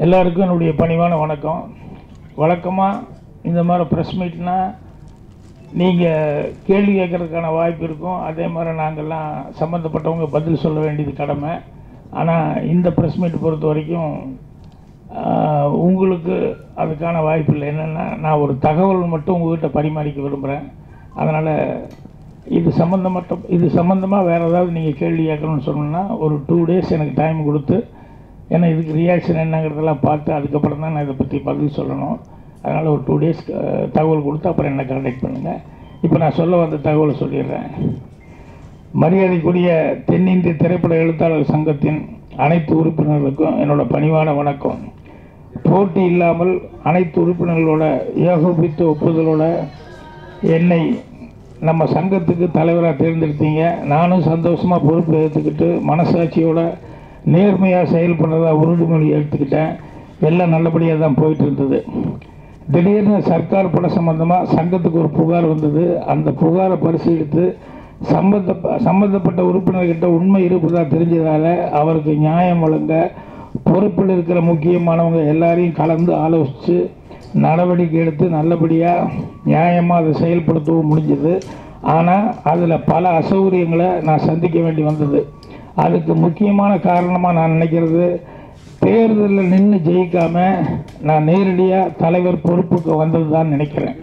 எல்லாருக்கும் என்னுடைய பணிவான வணக்கம் வழக்கமாக இந்த மாதிரி ப்ரெஸ் மீட்னா நீங்கள் கேள்வி கேட்கறதுக்கான வாய்ப்பு இருக்கும் அதே மாதிரி நாங்கள்லாம் சம்மந்தப்பட்டவங்க பதில் சொல்ல வேண்டியது கடமை ஆனால் இந்த ப்ரெஸ் மீட் பொறுத்த வரைக்கும் ஆஹ், உங்களுக்கு அதுக்கான வாய்ப்பு இல்லை என்னென்னா நான் ஒரு தகவல் மட்டும் உங்ககிட்ட பரிமாறிக்க விரும்புகிறேன் அதனால் இது சம்மந்தமட்ட இது சம்மந்தமாக வேறு ஏதாவது நீங்கள் கேள்வி கேட்கணும்னு சொன்னோன்னா ஒரு டூ டேஸ் எனக்கு டைம் கொடுத்து ஏன்னா இதுக்கு ரியாக்ஷன் என்னங்கிறதெல்லாம் பார்த்து அதுக்கப்புறம் தான் நான் இதை பற்றி பதில் சொல்லணும் அதனால் ஒரு டூ டேஸ் தகவல் கொடுத்து அப்புறம் என்ன கான்டாக்ட் பண்ணுங்கள் இப்போ நான் சொல்ல வந்த தகவலை சொல்லிடுறேன் மரியாதைக்குரிய தென்னிந்திய திரைப்பட எழுத்தாளர் சங்கத்தின் அனைத்து உறுப்பினர்களுக்கும் என்னோட பணிவான வணக்கம் போட்டி இல்லாமல் அனைத்து உறுப்பினர்களோட ஏகோபித்த ஒப்புதலோட என்னை நம்ம சங்கத்துக்கு தலைவராக தேர்ந்தெடுத்தீங்க நானும் சந்தோஷமாக பொறுப்பு ஏற்றுக்கிட்டு மனசாட்சியோட நேர்மையாக செயல்படுறதா உறுதிமொழி எடுத்துக்கிட்டேன் எல்லாம் நல்லபடியாக தான் போயிட்டு இருந்தது திடீர்னு சர்க்கார் படம் சம்பந்தமாக சங்கத்துக்கு ஒரு புகார் வந்தது அந்த புகாரை பரிசீலித்து சம்பந்த சம்பந்தப்பட்ட உறுப்பினர்கிட்ட உண்மை இருப்பதா தெரிஞ்சதால அவருக்கு நியாயம் வழங்க பொறுப்பில் இருக்கிற முக்கியமானவங்க எல்லாரையும் கலந்து ஆலோசித்து நடவடிக்கை எடுத்து நல்லபடியாக நியாயமாக அதை செயல்படுத்தவும் முடிஞ்சது ஆனால் அதில் பல அசௌகரியங்களை நான் சந்திக்க வேண்டி வந்தது அதுக்கு முக்கியமான காரணமாக நான் நினைக்கிறது தேர்தலில் நின்று ஜெயிக்காம நான் நேரடியாக தலைவர் பொறுப்புக்கு வந்தது தான் நினைக்கிறேன்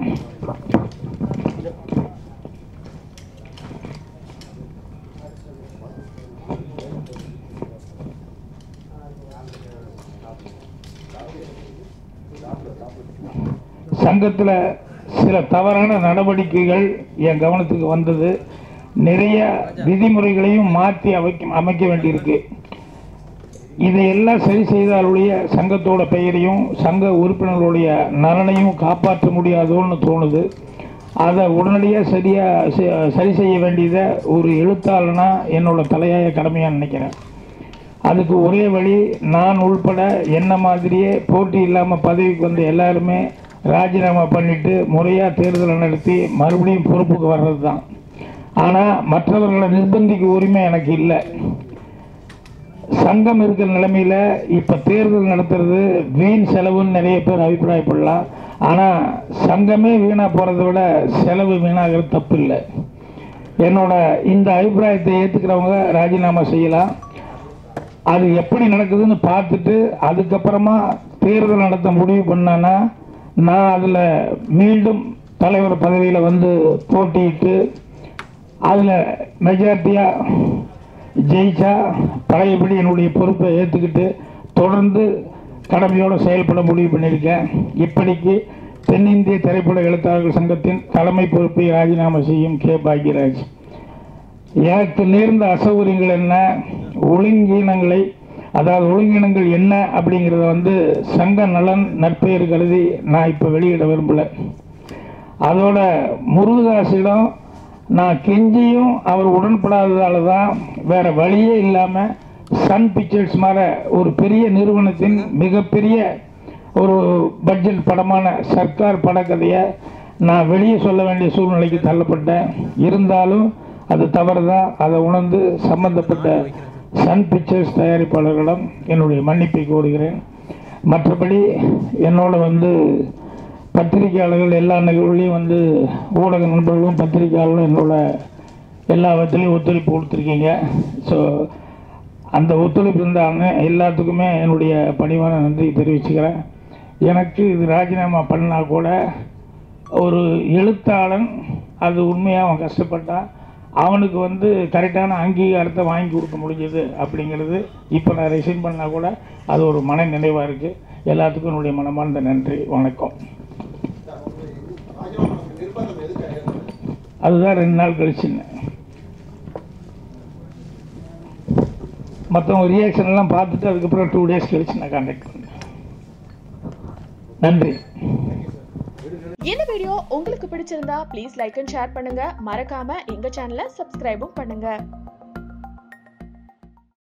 சங்கத்தில் சில தவறான நடவடிக்கைகள் என் கவனத்துக்கு வந்தது நிறைய விதிமுறைகளையும் மாற்றி அமைக்க அமைக்க வேண்டியிருக்கு இதையெல்லாம் சரி செய்தாலுடைய சங்கத்தோட பெயரையும் சங்க உறுப்பினர்களுடைய நலனையும் காப்பாற்ற முடியாதோன்னு தோணுது அதை உடனடியாக சரியாக சரி செய்ய வேண்டியதை ஒரு எழுத்தாளனா என்னோட தலையாய கடமையாக நினைக்கிறேன் அதுக்கு ஒரே வழி நான் உள்பட என்ன மாதிரியே போட்டி இல்லாமல் பதவிக்கு வந்த எல்லாருமே ராஜினாமா பண்ணிட்டு முறையாக தேர்தலை நடத்தி மறுபடியும் பொறுப்புக்கு வர்றது தான் ஆனால் மற்றவர்களை நிர்பந்திக்க உரிமை எனக்கு இல்லை சங்கம் இருக்கிற நிலைமையில இப்ப தேர்தல் நடத்துறது வீண் செலவுன்னு நிறைய பேர் அபிப்பிராயப்படலாம் ஆனா சங்கமே வீணா போறதை விட செலவு வீணாகிறது தப்பு இல்லை என்னோட இந்த அபிப்பிராயத்தை ஏத்துக்கிறவங்க ராஜினாமா செய்யலாம் அது எப்படி நடக்குதுன்னு பார்த்துட்டு அதுக்கப்புறமா தேர்தல் நடத்த முடிவு பண்ணானா நான் அதில் மீண்டும் தலைவர் பதவியில் வந்து போட்டியிட்டு அதில் மெஜாரிட்டியாக ஜெயிச்சா பழையபடி என்னுடைய பொறுப்பை ஏற்றுக்கிட்டு தொடர்ந்து கடமையோடு செயல்பட முடிவு பண்ணியிருக்கேன் இப்படிக்கு தென்னிந்திய திரைப்பட எழுத்தாளர்கள் சங்கத்தின் தலைமை பொறுப்பை ராஜினாமா செய்யும் கே பாக்யராஜ் எனக்கு நேர்ந்த அசௌகரியங்கள் என்ன ஒழுங்கீனங்களை அதாவது ஒழுங்கீனங்கள் என்ன அப்படிங்கிறத வந்து சங்க நலன் நற்பெயர் கருதி நான் இப்போ வெளியிட விரும்பல அதோட முருகதாசிடம் நான் கெஞ்சியும் அவர் உடன்படாததால தான் வேற வழியே இல்லாமல் சன் பிக்சர்ஸ் மாதிரி ஒரு பெரிய நிறுவனத்தின் மிகப்பெரிய ஒரு பட்ஜெட் படமான சர்க்கார் படக்கதையை நான் வெளியே சொல்ல வேண்டிய சூழ்நிலைக்கு தள்ளப்பட்டேன் இருந்தாலும் அது தவறு தான் அதை உணர்ந்து சம்பந்தப்பட்ட சன் பிக்சர்ஸ் தயாரிப்பாளர்களிடம் என்னுடைய மன்னிப்பை கோருகிறேன் மற்றபடி என்னோட வந்து பத்திரிகையாளர்கள் எல்லா நிகழ்வுலையும் வந்து ஊடக நண்பர்களும் பத்திரிகையாளர்களும் என்னோட எல்லா விதத்துலையும் ஒத்துழைப்பு கொடுத்துருக்கீங்க ஸோ அந்த ஒத்துழைப்பு இருந்தாங்க எல்லாத்துக்குமே என்னுடைய பணிவான நன்றி தெரிவிச்சுக்கிறேன் எனக்கு இது ராஜினாமா பண்ணால் கூட ஒரு எழுத்தாளன் அது உண்மையாக அவன் கஷ்டப்பட்டான் அவனுக்கு வந்து கரெக்டான அங்கீகாரத்தை வாங்கி கொடுக்க முடிஞ்சது அப்படிங்கிறது இப்போ நான் ரிசைன் பண்ணால் கூட அது ஒரு மன நினைவாக இருக்குது எல்லாத்துக்கும் என்னுடைய மனமார்ந்த நன்றி வணக்கம் அதுதான் ரெண்டு நாள் கழிச்சுன்னு மற்றவங்க ரியாக்ஷன் எல்லாம் பார்த்துட்டு அதுக்கப்புறம் டூ டேஸ் கழிச்சு நான் கான்டாக்ட் பண்ணேன் நன்றி இந்த வீடியோ உங்களுக்கு பிடிச்சிருந்தா ப்ளீஸ் லைக் அண்ட் ஷேர் பண்ணுங்க மறக்காம எங்க சேனலை சப்ஸ்கிரைபும் பண்ணுங்க